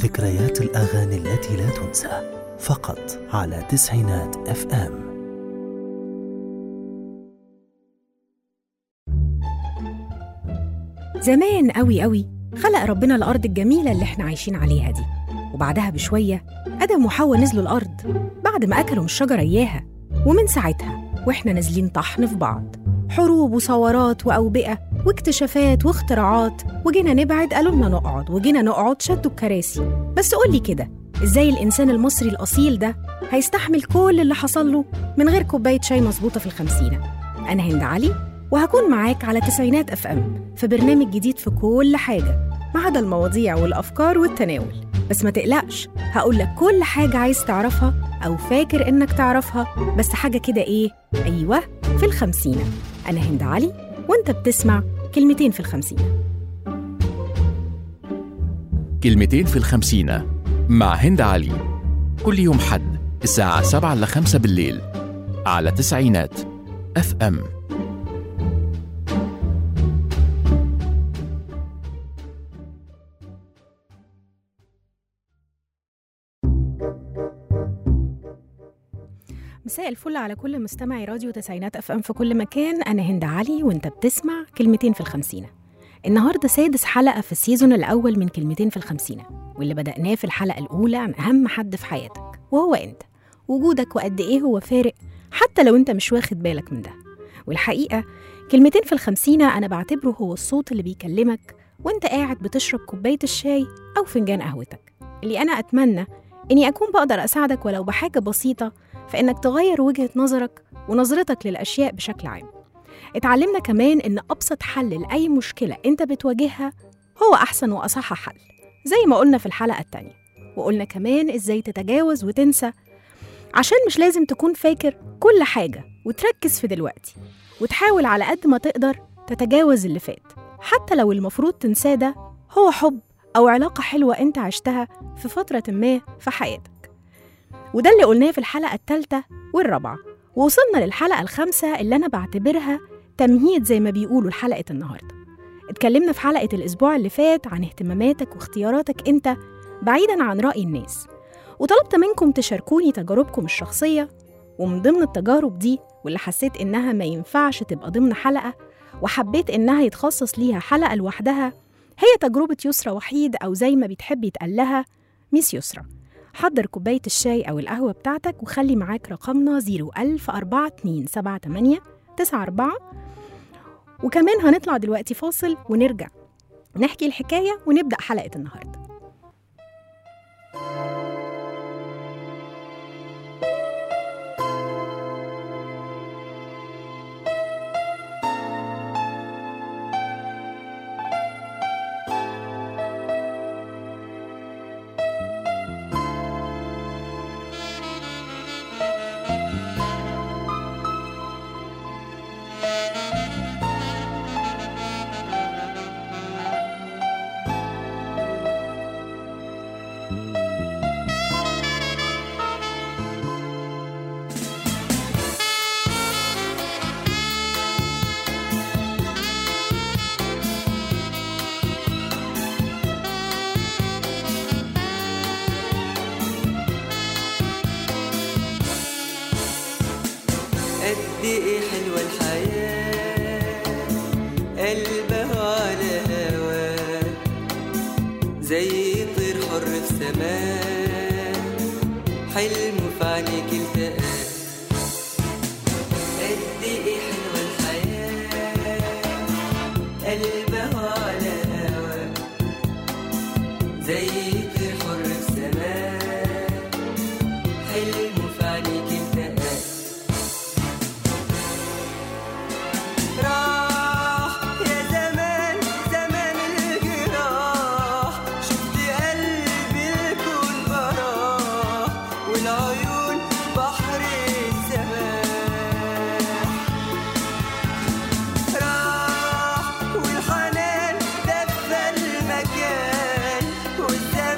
ذكريات الأغاني التي لا تنسى فقط على تسعينات اف ام زمان قوي قوي خلق ربنا الأرض الجميلة اللي احنا عايشين عليها دي وبعدها بشوية آدم وحواء نزلوا الأرض بعد ما أكلوا من الشجرة إياها ومن ساعتها وإحنا نازلين طحن في بعض حروب وثورات وأوبئة واكتشافات واختراعات وجينا نبعد قالوا لنا نقعد وجينا نقعد شدوا الكراسي بس قولي كده إزاي الإنسان المصري الأصيل ده هيستحمل كل اللي حصل له من غير كوباية شاي مظبوطة في الخمسينة أنا هند علي وهكون معاك على تسعينات اف ام في برنامج جديد في كل حاجه ما عدا المواضيع والافكار والتناول بس ما تقلقش هقول لك كل حاجه عايز تعرفها او فاكر انك تعرفها بس حاجه كده ايه ايوه في الخمسينه انا هند علي وانت بتسمع كلمتين في الخمسينه كلمتين في الخمسينة مع هند علي كل يوم حد الساعة سبعة إلا خمسة بالليل على تسعينات اف ام مساء الفل على كل مستمعي راديو تسعينات اف ام في كل مكان انا هند علي وانت بتسمع كلمتين في الخمسينه النهارده سادس حلقه في السيزون الاول من كلمتين في الخمسينه واللي بدأناه في الحلقه الاولى عن اهم حد في حياتك وهو انت وجودك وقد ايه هو فارق حتى لو انت مش واخد بالك من ده والحقيقه كلمتين في الخمسينه انا بعتبره هو الصوت اللي بيكلمك وانت قاعد بتشرب كوبايه الشاي او فنجان قهوتك اللي انا اتمنى اني اكون بقدر اساعدك ولو بحاجه بسيطه في إنك تغير وجهة نظرك ونظرتك للأشياء بشكل عام. اتعلمنا كمان إن أبسط حل لأي مشكلة أنت بتواجهها هو أحسن وأصح حل زي ما قلنا في الحلقة التانية وقلنا كمان إزاي تتجاوز وتنسى عشان مش لازم تكون فاكر كل حاجة وتركز في دلوقتي وتحاول على قد ما تقدر تتجاوز اللي فات حتى لو المفروض تنساه ده هو حب أو علاقة حلوة أنت عشتها في فترة ما في حياتك وده اللي قلناه في الحلقة الثالثة والرابعة ووصلنا للحلقة الخامسة اللي أنا بعتبرها تمهيد زي ما بيقولوا لحلقة النهاردة اتكلمنا في حلقة الأسبوع اللي فات عن اهتماماتك واختياراتك أنت بعيداً عن رأي الناس وطلبت منكم تشاركوني تجاربكم الشخصية ومن ضمن التجارب دي واللي حسيت إنها ما ينفعش تبقى ضمن حلقة وحبيت إنها يتخصص ليها حلقة لوحدها هي تجربة يسرى وحيد أو زي ما بتحب يتقال لها ميس يسرى حضر كوباية الشاي أو القهوة بتاعتك وخلي معاك رقمنا 0104278 94 وكمان هنطلع دلوقتي فاصل ونرجع نحكي الحكاية ونبدأ حلقة النهاردة قد ايه حلوة الحياة قلبها على هواه زي طير حر في سماه حلمه في عينيك التقاه قد ايه حلوة الحياة قلبها على هواه زي طير حر في سماه حلمه في عينيك التقاه راح يا زمان زمان الجراح شفت قلبي الكون براح والعيون بحر السماح راح والحنان دفى المكان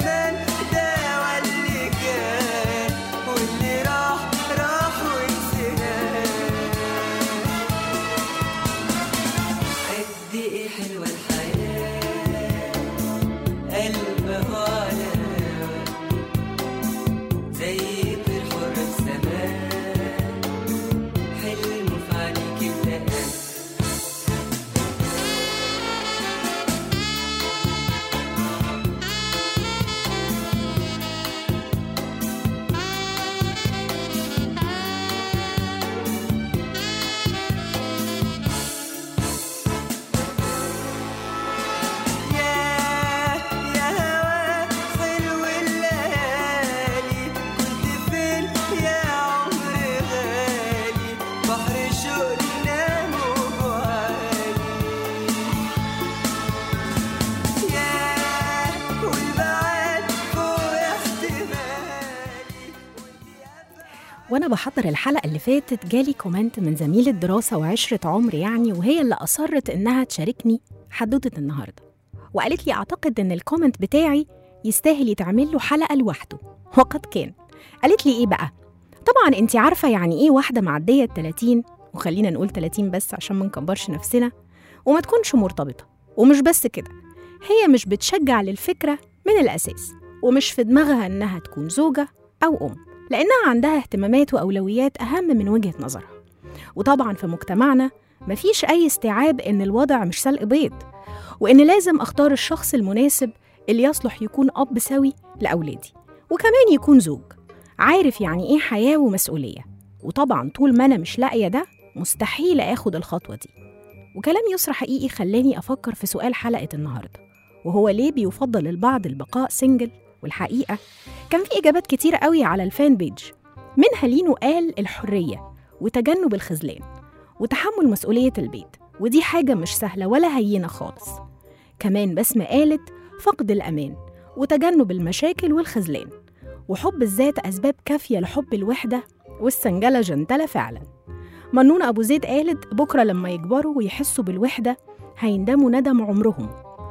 وانا بحضر الحلقه اللي فاتت جالي كومنت من زميله دراسه وعشره عمر يعني وهي اللي اصرت انها تشاركني حدوته النهارده وقالت لي اعتقد ان الكومنت بتاعي يستاهل يتعمل له حلقه لوحده وقد كان قالت لي ايه بقى طبعا انت عارفه يعني ايه واحده معديه ال 30 وخلينا نقول 30 بس عشان ما نكبرش نفسنا وما تكونش مرتبطه ومش بس كده هي مش بتشجع للفكره من الاساس ومش في دماغها انها تكون زوجه او ام لانها عندها اهتمامات واولويات اهم من وجهه نظرها وطبعا في مجتمعنا مفيش اي استيعاب ان الوضع مش سلق بيض وان لازم اختار الشخص المناسب اللي يصلح يكون اب سوي لاولادي وكمان يكون زوج عارف يعني ايه حياه ومسؤوليه وطبعا طول ما انا مش لاقيه ده مستحيل اخد الخطوه دي وكلام يسرى حقيقي خلاني افكر في سؤال حلقه النهارده وهو ليه بيفضل البعض البقاء سنجل والحقيقه كان في اجابات كتيره قوي على الفان بيج منها لينو قال الحريه وتجنب الخذلان وتحمل مسؤوليه البيت ودي حاجه مش سهله ولا هينه خالص كمان بسمه قالت فقد الامان وتجنب المشاكل والخذلان وحب الذات اسباب كافيه لحب الوحده والسنجله جنتله فعلا منون ابو زيد قالت بكره لما يكبروا ويحسوا بالوحده هيندموا ندم عمرهم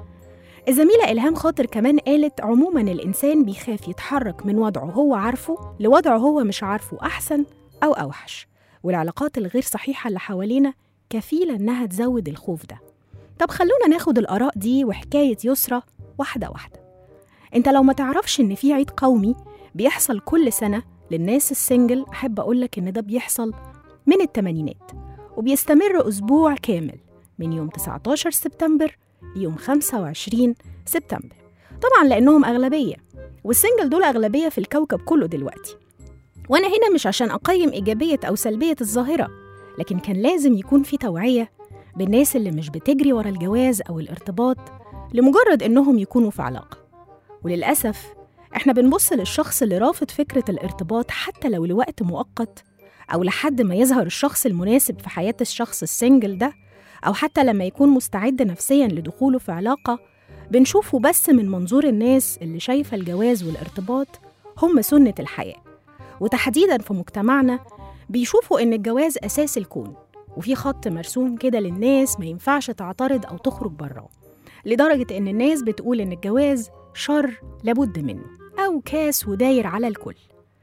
الزميلة إلهام خاطر كمان قالت عموما الإنسان بيخاف يتحرك من وضعه هو عارفه لوضعه هو مش عارفه أحسن أو أوحش والعلاقات الغير صحيحة اللي حوالينا كفيلة إنها تزود الخوف ده طب خلونا ناخد الآراء دي وحكاية يسرى واحدة واحدة انت لو ما تعرفش إن في عيد قومي بيحصل كل سنة للناس السنجل أحب أقولك إن ده بيحصل من التمانينات وبيستمر أسبوع كامل من يوم 19 سبتمبر ليوم 25 سبتمبر طبعا لأنهم أغلبية والسنجل دول أغلبية في الكوكب كله دلوقتي وأنا هنا مش عشان أقيم إيجابية أو سلبية الظاهرة لكن كان لازم يكون في توعية بالناس اللي مش بتجري ورا الجواز أو الارتباط لمجرد إنهم يكونوا في علاقة وللأسف إحنا بنبص للشخص اللي رافض فكرة الارتباط حتى لو لوقت مؤقت أو لحد ما يظهر الشخص المناسب في حياة الشخص السنجل ده أو حتى لما يكون مستعد نفسيا لدخوله في علاقة بنشوفه بس من منظور الناس اللي شايفة الجواز والارتباط هم سنة الحياة وتحديدا في مجتمعنا بيشوفوا إن الجواز أساس الكون وفي خط مرسوم كده للناس ما ينفعش تعترض أو تخرج براه لدرجة إن الناس بتقول إن الجواز شر لابد منه أو كاس وداير على الكل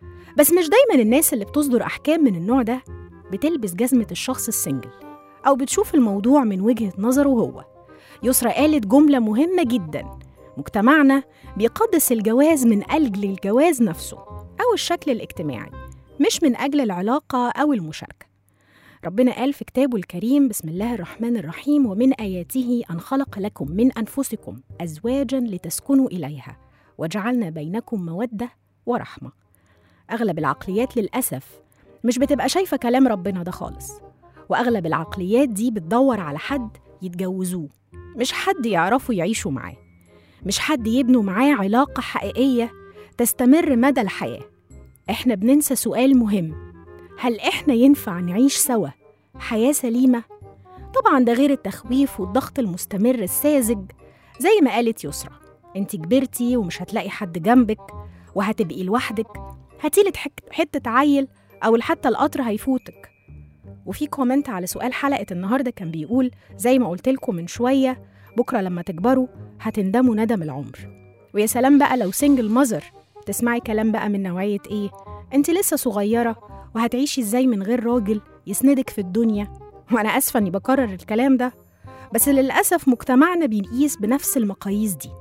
بس مش دايما الناس اللي بتصدر أحكام من النوع ده بتلبس جزمة الشخص السنجل أو بتشوف الموضوع من وجهة نظره هو يسرى قالت جملة مهمة جدا مجتمعنا بيقدس الجواز من أجل الجواز نفسه أو الشكل الاجتماعي مش من أجل العلاقة أو المشاركة ربنا قال في كتابه الكريم بسم الله الرحمن الرحيم ومن آياته أن خلق لكم من أنفسكم أزواجا لتسكنوا إليها وجعلنا بينكم مودة ورحمة أغلب العقليات للأسف مش بتبقى شايفة كلام ربنا ده خالص وأغلب العقليات دي بتدور على حد يتجوزوه مش حد يعرفوا يعيشوا معاه مش حد يبنوا معاه علاقة حقيقية تستمر مدى الحياة إحنا بننسى سؤال مهم هل إحنا ينفع نعيش سوا حياة سليمة؟ طبعا ده غير التخويف والضغط المستمر الساذج زي ما قالت يسرى انت كبرتي ومش هتلاقي حد جنبك وهتبقي لوحدك هاتيلك حك- حتة عيل أو حتى القطر هيفوتك وفي كومنت على سؤال حلقة النهاردة كان بيقول زي ما قلت لكم من شوية بكرة لما تكبروا هتندموا ندم العمر ويا سلام بقى لو سنجل مزر تسمعي كلام بقى من نوعية إيه أنت لسه صغيرة وهتعيشي إزاي من غير راجل يسندك في الدنيا وأنا آسفة إني بكرر الكلام ده بس للأسف مجتمعنا بيقيس بنفس المقاييس دي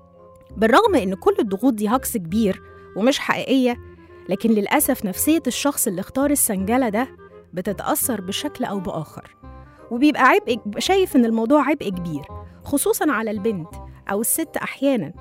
بالرغم إن كل الضغوط دي هجص كبير ومش حقيقية لكن للأسف نفسية الشخص اللي اختار السنجلة ده بتتأثر بشكل أو بآخر وبيبقى عبء بيبقى شايف إن الموضوع عبء كبير خصوصا على البنت أو الست أحيانا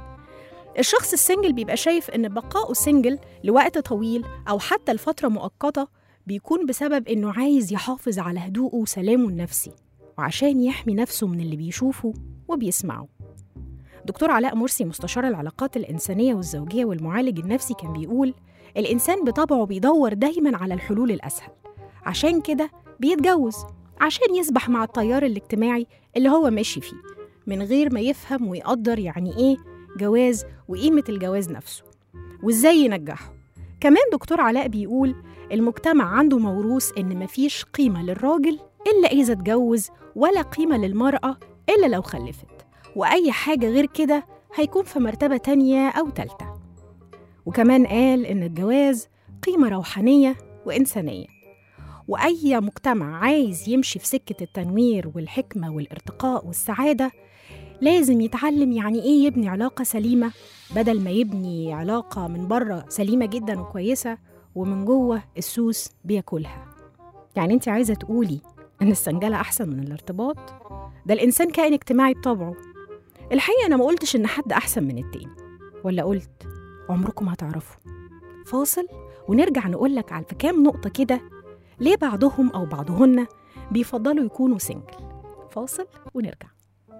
الشخص السنجل بيبقى شايف إن بقائه سنجل لوقت طويل أو حتى لفترة مؤقتة بيكون بسبب إنه عايز يحافظ على هدوءه وسلامه النفسي وعشان يحمي نفسه من اللي بيشوفه وبيسمعه دكتور علاء مرسي مستشار العلاقات الإنسانية والزوجية والمعالج النفسي كان بيقول الإنسان بطبعه بيدور دايما على الحلول الأسهل عشان كده بيتجوز عشان يسبح مع التيار الاجتماعي اللي هو ماشي فيه من غير ما يفهم ويقدر يعني إيه جواز وقيمة الجواز نفسه وإزاي ينجحه كمان دكتور علاء بيقول المجتمع عنده موروث إن مفيش قيمة للراجل إلا إذا اتجوز ولا قيمة للمرأة إلا لو خلفت وأي حاجة غير كده هيكون في مرتبة تانية أو تالتة وكمان قال إن الجواز قيمة روحانية وإنسانية وأي مجتمع عايز يمشي في سكة التنوير والحكمة والارتقاء والسعادة لازم يتعلم يعني إيه يبني علاقة سليمة بدل ما يبني علاقة من بره سليمة جدا وكويسة ومن جوه السوس بياكلها يعني انت عايزة تقولي ان السنجلة احسن من الارتباط ده الانسان كائن اجتماعي بطبعه الحقيقة انا ما قلتش ان حد احسن من التاني ولا قلت عمركم هتعرفوا فاصل ونرجع نقولك على في كام نقطة كده ليه بعضهم او بعضهن بيفضلوا يكونوا سنجل فاصل ونرجع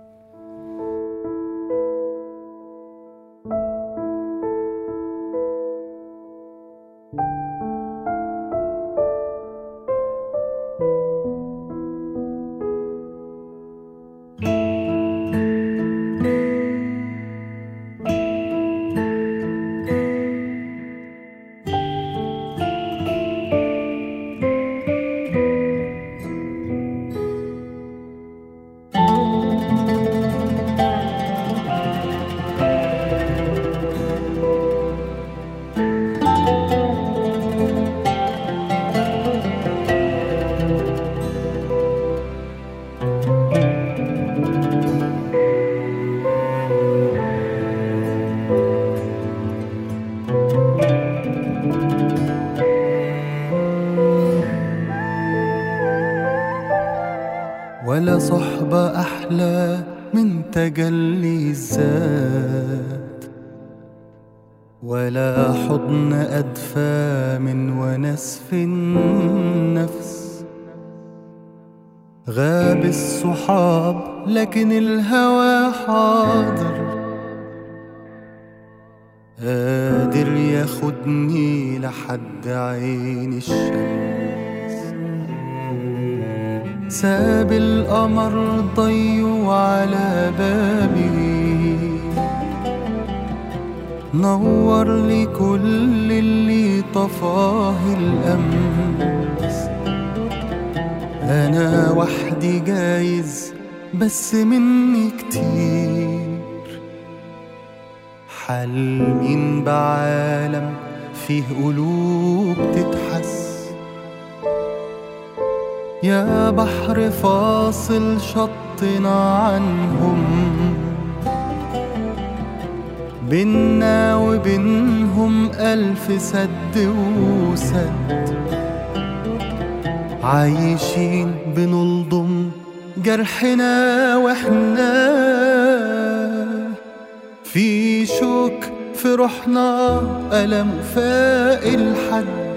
ولا صحبة أحلى من تجلي الذات ولا حضن أدفى من ونس في النفس غاب الصحاب لكن الهوى حاضر قادر ياخدني لحد عين الشمس ساب القمر ضيو على بابي نور لي كل اللي طفاه الأمس أنا وحدي جايز بس مني كتير حلمين بعالم فيه قلوب تتحس يا بحر فاصل شطنا عنهم بينا وبينهم ألف سد وسد عايشين بنلضم جرحنا واحنا في شوك في روحنا ألم فاق الحد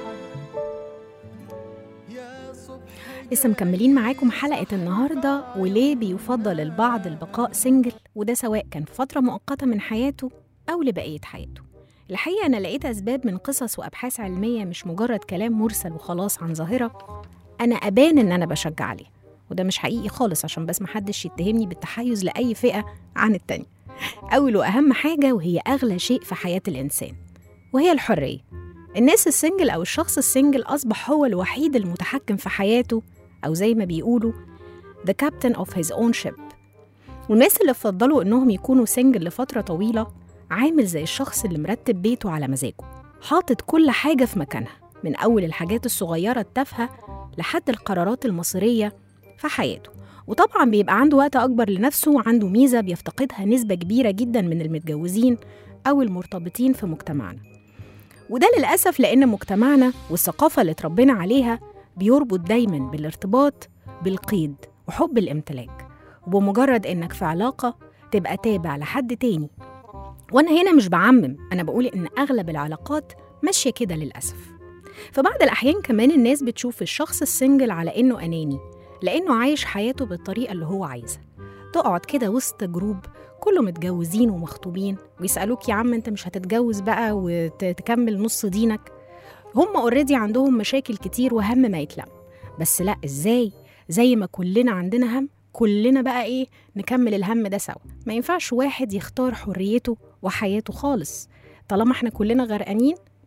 يا صبح لسه مكملين معاكم حلقة النهاردة وليه بيفضل البعض البقاء سنجل وده سواء كان في فترة مؤقتة من حياته أو لبقية حياته الحقيقة أنا لقيت أسباب من قصص وأبحاث علمية مش مجرد كلام مرسل وخلاص عن ظاهرة أنا أبان إن أنا بشجع عليها وده مش حقيقي خالص عشان بس محدش يتهمني بالتحيز لأي فئة عن التانية أول وأهم حاجة وهي أغلى شيء في حياة الإنسان وهي الحرية الناس السنجل أو الشخص السنجل أصبح هو الوحيد المتحكم في حياته أو زي ما بيقولوا the captain of his own ship والناس اللي فضلوا إنهم يكونوا سنجل لفترة طويلة عامل زي الشخص اللي مرتب بيته على مزاجه حاطط كل حاجة في مكانها من أول الحاجات الصغيرة التافهة لحد القرارات المصيرية في حياته وطبعا بيبقى عنده وقت أكبر لنفسه وعنده ميزة بيفتقدها نسبة كبيرة جدا من المتجوزين أو المرتبطين في مجتمعنا وده للأسف لأن مجتمعنا والثقافة اللي اتربينا عليها بيربط دايما بالارتباط بالقيد وحب الامتلاك وبمجرد إنك في علاقة تبقى تابع لحد تاني وأنا هنا مش بعمم أنا بقول إن أغلب العلاقات ماشية كده للأسف في بعض الأحيان كمان الناس بتشوف الشخص السنجل على إنه أناني لأنه عايش حياته بالطريقة اللي هو عايزها تقعد كده وسط جروب كله متجوزين ومخطوبين ويسألوك يا عم أنت مش هتتجوز بقى وتكمل نص دينك هم اوريدي عندهم مشاكل كتير وهم ما يتلم بس لا ازاي زي ما كلنا عندنا هم كلنا بقى ايه نكمل الهم ده سوا ما ينفعش واحد يختار حريته وحياته خالص طالما احنا كلنا غرقانين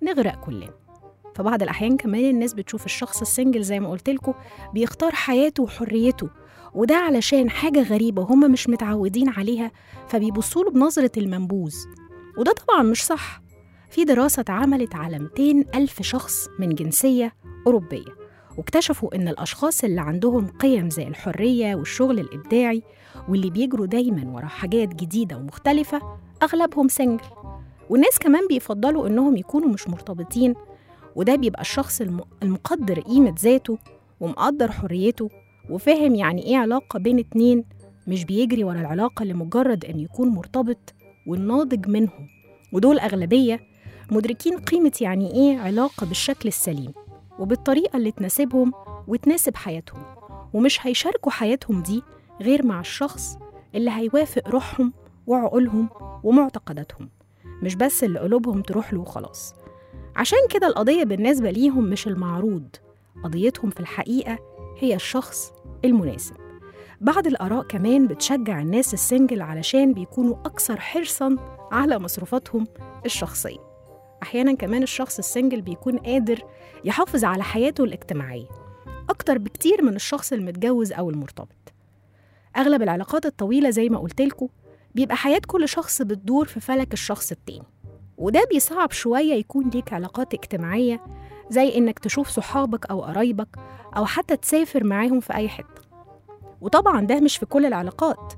نغرق كلنا في بعض الأحيان كمان الناس بتشوف الشخص السنجل زي ما قلت لكم بيختار حياته وحريته وده علشان حاجة غريبة هم مش متعودين عليها فبيبصوا له بنظرة المنبوذ وده طبعا مش صح في دراسة اتعملت على 200 ألف شخص من جنسية أوروبية واكتشفوا إن الأشخاص اللي عندهم قيم زي الحرية والشغل الإبداعي واللي بيجروا دايما ورا حاجات جديدة ومختلفة أغلبهم سنجل والناس كمان بيفضلوا إنهم يكونوا مش مرتبطين وده بيبقى الشخص الم- المقدر قيمة ذاته ومقدر حريته وفاهم يعني إيه علاقة بين اتنين مش بيجري ورا العلاقة لمجرد إن يكون مرتبط والناضج منهم ودول أغلبية مدركين قيمة يعني إيه علاقة بالشكل السليم وبالطريقة اللي تناسبهم وتناسب حياتهم ومش هيشاركوا حياتهم دي غير مع الشخص اللي هيوافق روحهم وعقولهم ومعتقداتهم مش بس اللي قلوبهم تروح له وخلاص عشان كده القضية بالنسبة ليهم مش المعروض قضيتهم في الحقيقة هي الشخص المناسب بعض الآراء كمان بتشجع الناس السنجل علشان بيكونوا أكثر حرصاً على مصروفاتهم الشخصية أحياناً كمان الشخص السنجل بيكون قادر يحافظ على حياته الاجتماعية أكتر بكتير من الشخص المتجوز أو المرتبط أغلب العلاقات الطويلة زي ما قلتلكوا بيبقى حياة كل شخص بتدور في فلك الشخص التاني وده بيصعب شوية يكون ليك علاقات اجتماعية زي إنك تشوف صحابك أو قرايبك أو حتى تسافر معاهم في أي حتة وطبعا ده مش في كل العلاقات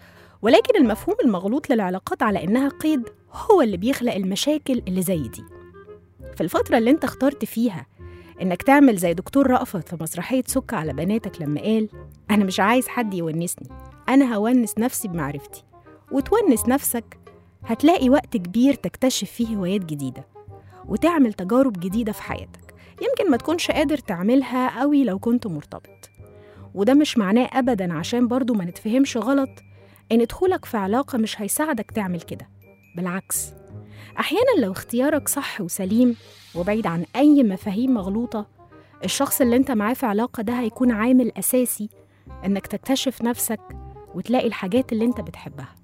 ولكن المفهوم المغلوط للعلاقات على إنها قيد هو اللي بيخلق المشاكل اللي زي دي في الفترة اللي انت اخترت فيها إنك تعمل زي دكتور رأفت في مسرحية سك على بناتك لما قال أنا مش عايز حد يونسني أنا هونس نفسي بمعرفتي وتونس نفسك هتلاقي وقت كبير تكتشف فيه هوايات جديدة وتعمل تجارب جديدة في حياتك يمكن ما تكونش قادر تعملها قوي لو كنت مرتبط وده مش معناه أبدا عشان برضو ما نتفهمش غلط إن دخولك في علاقة مش هيساعدك تعمل كده بالعكس أحيانا لو اختيارك صح وسليم وبعيد عن أي مفاهيم مغلوطة الشخص اللي انت معاه في علاقة ده هيكون عامل أساسي إنك تكتشف نفسك وتلاقي الحاجات اللي انت بتحبها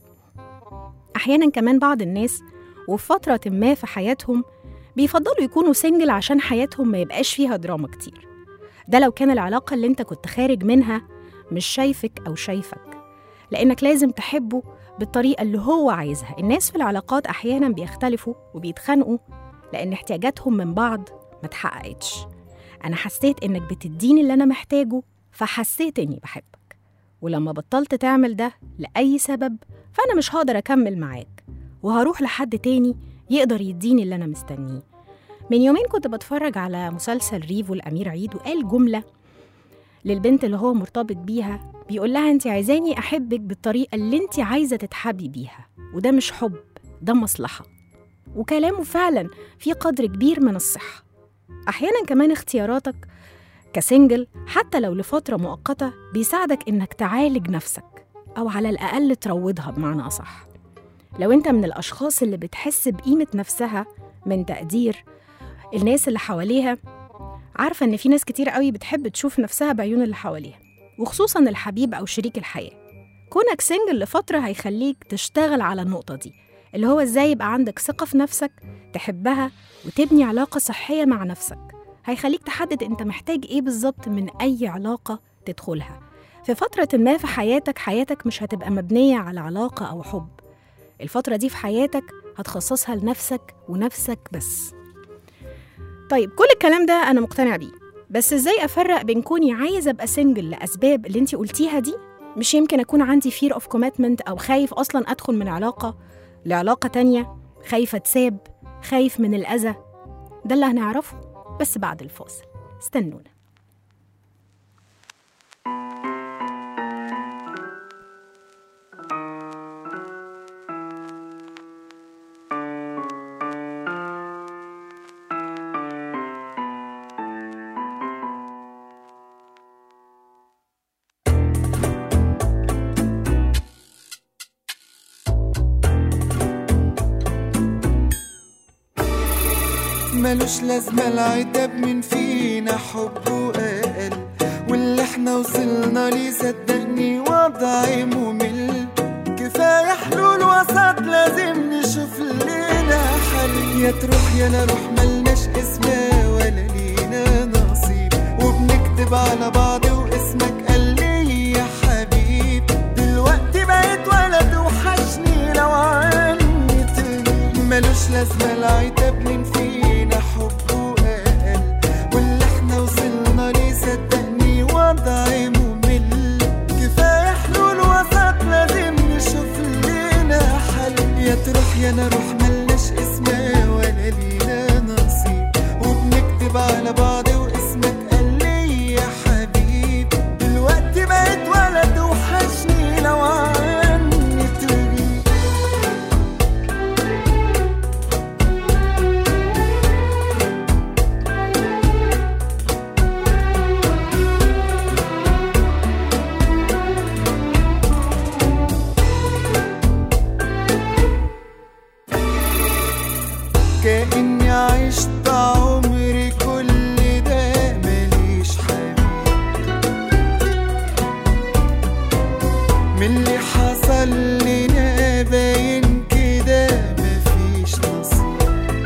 أحيانا كمان بعض الناس وفي فترة ما في حياتهم بيفضلوا يكونوا سنجل عشان حياتهم ما يبقاش فيها دراما كتير ده لو كان العلاقة اللي انت كنت خارج منها مش شايفك أو شايفك لأنك لازم تحبه بالطريقة اللي هو عايزها الناس في العلاقات أحيانا بيختلفوا وبيتخانقوا لأن احتياجاتهم من بعض ما اتحققتش أنا حسيت إنك بتديني اللي أنا محتاجه فحسيت إني بحبك ولما بطلت تعمل ده لأي سبب فأنا مش هقدر أكمل معاك وهروح لحد تاني يقدر يديني اللي أنا مستنيه من يومين كنت بتفرج على مسلسل ريفو الأمير عيد وقال جملة للبنت اللي هو مرتبط بيها بيقول لها انت عايزاني احبك بالطريقه اللي انت عايزه تتحبي بيها وده مش حب ده مصلحه وكلامه فعلا في قدر كبير من الصحه احيانا كمان اختياراتك كسنجل حتى لو لفتره مؤقته بيساعدك انك تعالج نفسك او على الاقل تروضها بمعنى اصح لو انت من الاشخاص اللي بتحس بقيمه نفسها من تقدير الناس اللي حواليها عارفه ان في ناس كتير قوي بتحب تشوف نفسها بعيون اللي حواليها وخصوصا الحبيب أو شريك الحياة كونك سنجل لفترة هيخليك تشتغل على النقطة دي اللي هو ازاي يبقى عندك ثقة في نفسك تحبها وتبني علاقة صحية مع نفسك هيخليك تحدد انت محتاج ايه بالظبط من أي علاقة تدخلها في فترة ما في حياتك حياتك مش هتبقى مبنية على علاقة أو حب الفترة دي في حياتك هتخصصها لنفسك ونفسك بس طيب كل الكلام ده أنا مقتنع بيه بس ازاي افرق بين كوني عايزه ابقى سنجل لاسباب اللي انت قلتيها دي مش يمكن اكون عندي fear of commitment او خايف اصلا ادخل من علاقه لعلاقه تانية خايفه اتساب خايف من الاذى ده اللي هنعرفه بس بعد الفاصل استنونا ملوش لازمة العتاب من فينا حبه أقل واللي احنا وصلنا ليه صدقني وضعي ممل كفاية حلول وسط لازم نشوف لنا حل يا تروح يا لا روح ملناش وبنكتب على بعض واسمك قال لي يا حبيب دلوقتي بقيت ولد وحشني لو عني تغيب ملوش لازمة العتاب من فينا حب وأقل واللي احنا وصلنا ليه صدقني وضع ممل كفاية حلول وسط لازم نشوف لنا حل يا تروح يا نروح ملناش اسمها ولا لينا نصيب وبنكتب على بعض واسمك قال لي يا حبيب دلوقتي بقيت ولد وحشني لو عني تغيب كأني عشت عمري كل ده ماليش حبيب من اللي حصل لنا باين كده مفيش نصيب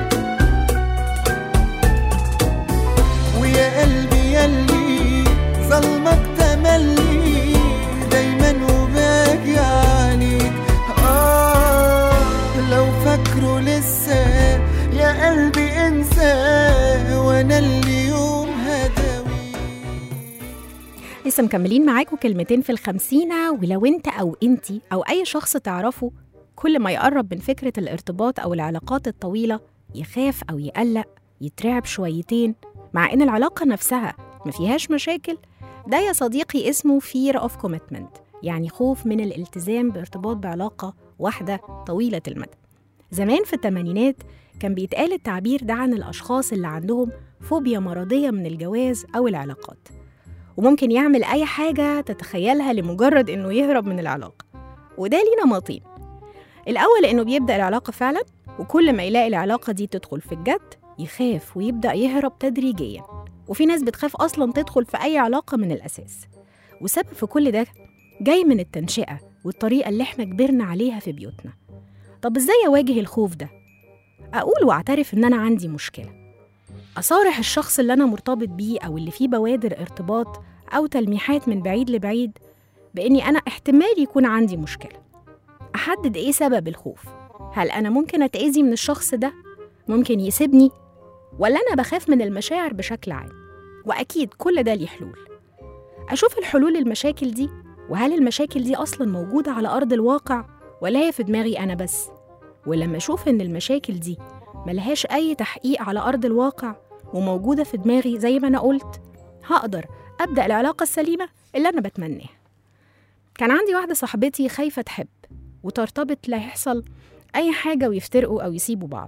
ويا قلبي ياللي ظلمك تملي دايما وباجي عليك آه لو فاكره لسه يا قلبي انسى وانا اليوم هداوي لسه مكملين معاكم كلمتين في الخمسينة ولو انت أو انتي أو أي شخص تعرفه كل ما يقرب من فكرة الارتباط أو العلاقات الطويلة يخاف أو يقلق يترعب شويتين مع إن العلاقة نفسها ما فيهاش مشاكل ده يا صديقي اسمه fear of commitment يعني خوف من الالتزام بارتباط بعلاقة واحدة طويلة المدى زمان في الثمانينات كان بيتقال التعبير ده عن الأشخاص اللي عندهم فوبيا مرضية من الجواز أو العلاقات وممكن يعمل أي حاجة تتخيلها لمجرد إنه يهرب من العلاقة وده ليه نمطين الأول إنه بيبدأ العلاقة فعلا وكل ما يلاقي العلاقة دي تدخل في الجد يخاف ويبدأ يهرب تدريجيا وفي ناس بتخاف أصلا تدخل في أي علاقة من الأساس وسبب في كل ده جاي من التنشئة والطريقة اللي احنا كبرنا عليها في بيوتنا طب ازاي أواجه الخوف ده؟ أقول وأعترف إن أنا عندي مشكلة أصارح الشخص اللي أنا مرتبط بيه أو اللي فيه بوادر ارتباط أو تلميحات من بعيد لبعيد بإني أنا احتمال يكون عندي مشكلة أحدد إيه سبب الخوف هل أنا ممكن أتأذي من الشخص ده؟ ممكن يسيبني؟ ولا أنا بخاف من المشاعر بشكل عام؟ وأكيد كل ده ليه حلول أشوف الحلول المشاكل دي وهل المشاكل دي أصلا موجودة على أرض الواقع ولا هي في دماغي أنا بس؟ ولما أشوف إن المشاكل دي ملهاش أي تحقيق على أرض الواقع وموجودة في دماغي زي ما أنا قلت هقدر أبدأ العلاقة السليمة اللي أنا بتمناها كان عندي واحدة صاحبتي خايفة تحب وترتبط لا يحصل أي حاجة ويفترقوا أو يسيبوا بعض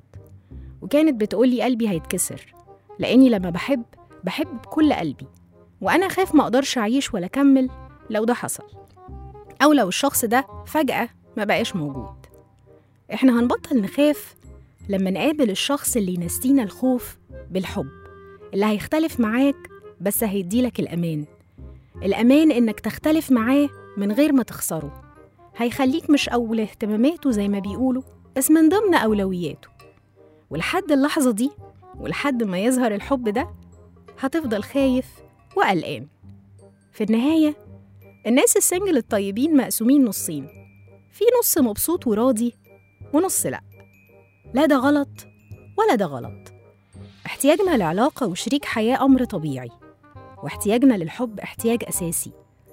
وكانت بتقولي قلبي هيتكسر لأني لما بحب بحب بكل قلبي وأنا خاف ما أقدرش أعيش ولا أكمل لو ده حصل أو لو الشخص ده فجأة ما بقاش موجود إحنا هنبطل نخاف لما نقابل الشخص اللي ينسينا الخوف بالحب اللي هيختلف معاك بس هيديلك الأمان الأمان إنك تختلف معاه من غير ما تخسره هيخليك مش أول اهتماماته زي ما بيقولوا بس من ضمن أولوياته ولحد اللحظة دي ولحد ما يظهر الحب ده هتفضل خايف وقلقان في النهاية الناس السنجل الطيبين مقسومين نصين في نص مبسوط وراضي ونص لأ لا ده غلط ولا ده غلط احتياجنا لعلاقة وشريك حياة أمر طبيعي واحتياجنا للحب احتياج أساسي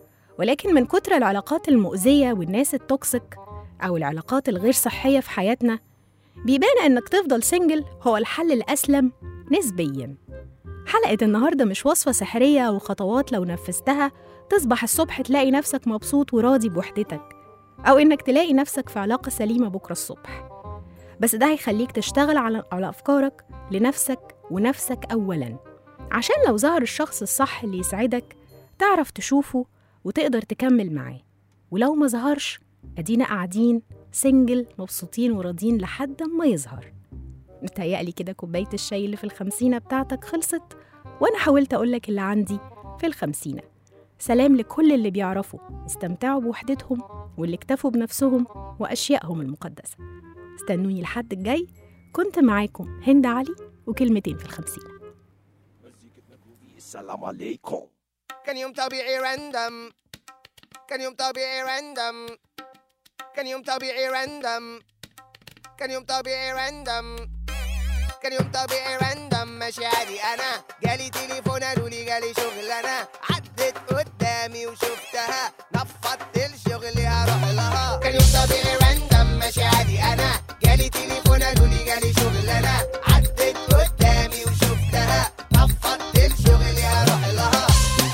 ولكن من كتر العلاقات المؤذية والناس التوكسيك أو العلاقات الغير صحية في حياتنا بيبان إنك تفضل سنجل هو الحل الأسلم نسبياً حلقة النهاردة مش وصفة سحرية وخطوات لو نفذتها تصبح الصبح تلاقي نفسك مبسوط وراضي بوحدتك أو إنك تلاقي نفسك في علاقة سليمة بكرة الصبح بس ده هيخليك تشتغل على على أفكارك لنفسك ونفسك أولاً عشان لو ظهر الشخص الصح اللي يسعدك تعرف تشوفه وتقدر تكمل معاه ولو ما ظهرش أدينا قاعدين سنجل مبسوطين وراضيين لحد ما يظهر متهيألي كده كوباية الشاي اللي في الخمسينة بتاعتك خلصت وأنا حاولت أقولك اللي عندي في الخمسينة سلام لكل اللي بيعرفوا استمتعوا بوحدتهم واللي اكتفوا بنفسهم وأشيائهم المقدسة استنوني الحد الجاي كنت معاكم هند علي وكلمتين في الخمسين السلام عليكم كان يوم طبيعي راندم كان يوم طبيعي راندم كان يوم طبيعي راندم كان يوم طبيعي راندم كان يوم طبيعي راندم ماشي عادي انا جالي تليفون قالوا لي جالي شغل انا عدت قدامي وشفتها نفضت الشغل هروح لها كان يوم طبيعي راندم ماشي عادي انا جالي تليفون قالوا لي جالي شغل انا عدت قدامي وشفتها نفضت الشغل هروح لها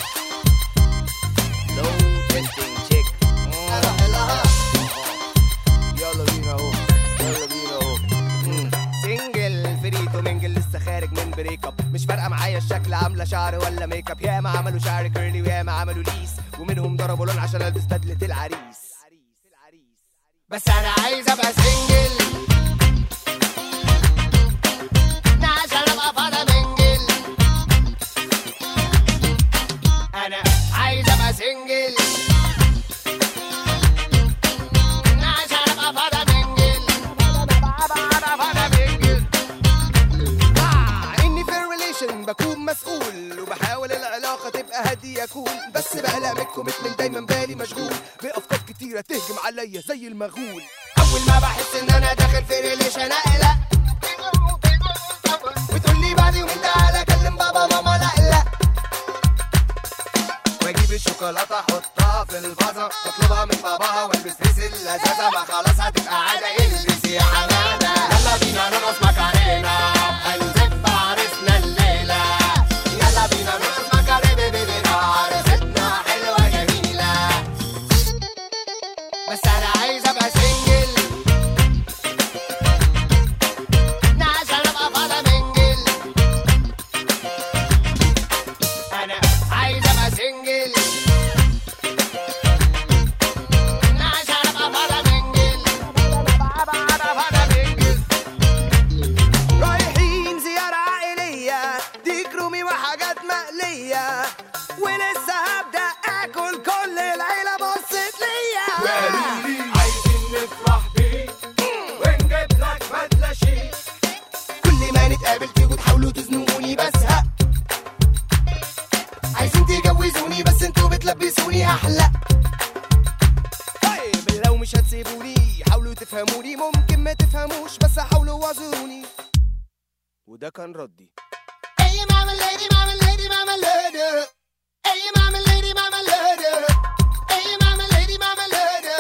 لو تستنج تشيك هروح لها يلا بينا اهو يلا بينا اهو مم. سنجل فريتو منجل لسه خارج من بريك اب مش فارقه معايا الشكل عامله شعر ولا ميك اب ياما عملوا شعر كيرلي وياما عملوا ليس ومنهم ضربوا لون عشان البس بدله العريس بس انا عايز ابقى سنجل عشان ابقى فاضي منجل انا عايز ابقى سنجل عشان ابقى فاضي منجل مع اني في الريليشن بكون مسؤول وبحاول العلاقه تبقى هاديه كول بس بقلق من الكوميتمنت دايما بالي مشغول بافكار كتيره تهجم عليا زي المغول اول ما بحس ان انا داخل في ريليشن اقلق بتقول لي بعد يومين تعالى كلم بابا ماما لا لا واجيب الشوكولاته احطها في الفازه واطلبها من باباها والبس لبس اللذاذه ما خلاص هتبقى عاده البسي يا حماده يلا بينا نرقص ماكارينا هنزف عرسنا الليله يلا بينا نرقص ماكارينا بيبينا عرستنا حلوه جميله بس انا عايز ابقى سنجل عشان ابقى فاضي منجل انا عايز ابقى سنجل عشان ابقى فاضي منجل رايحين زيارة عائلية ديك رومي وحاجات مقلية ولسه هبدأ آكل كل العيلة بصت ليا عايزين نفرح بيك ونجيب لك بدلة شيك كل ما نتقابل تيجوا تحاولوا تزنقوني بزهق عايزين تجوزوني بس انتوا بتلبسوني احلى طيب لو مش هتسيبوني حاولوا تفهموني ممكن ما تفهموش بس حاولوا واعذروني وده كان ردي Hey mama lady mama lady mama lady Hey mama lady mama lady Hey mama lady mama lady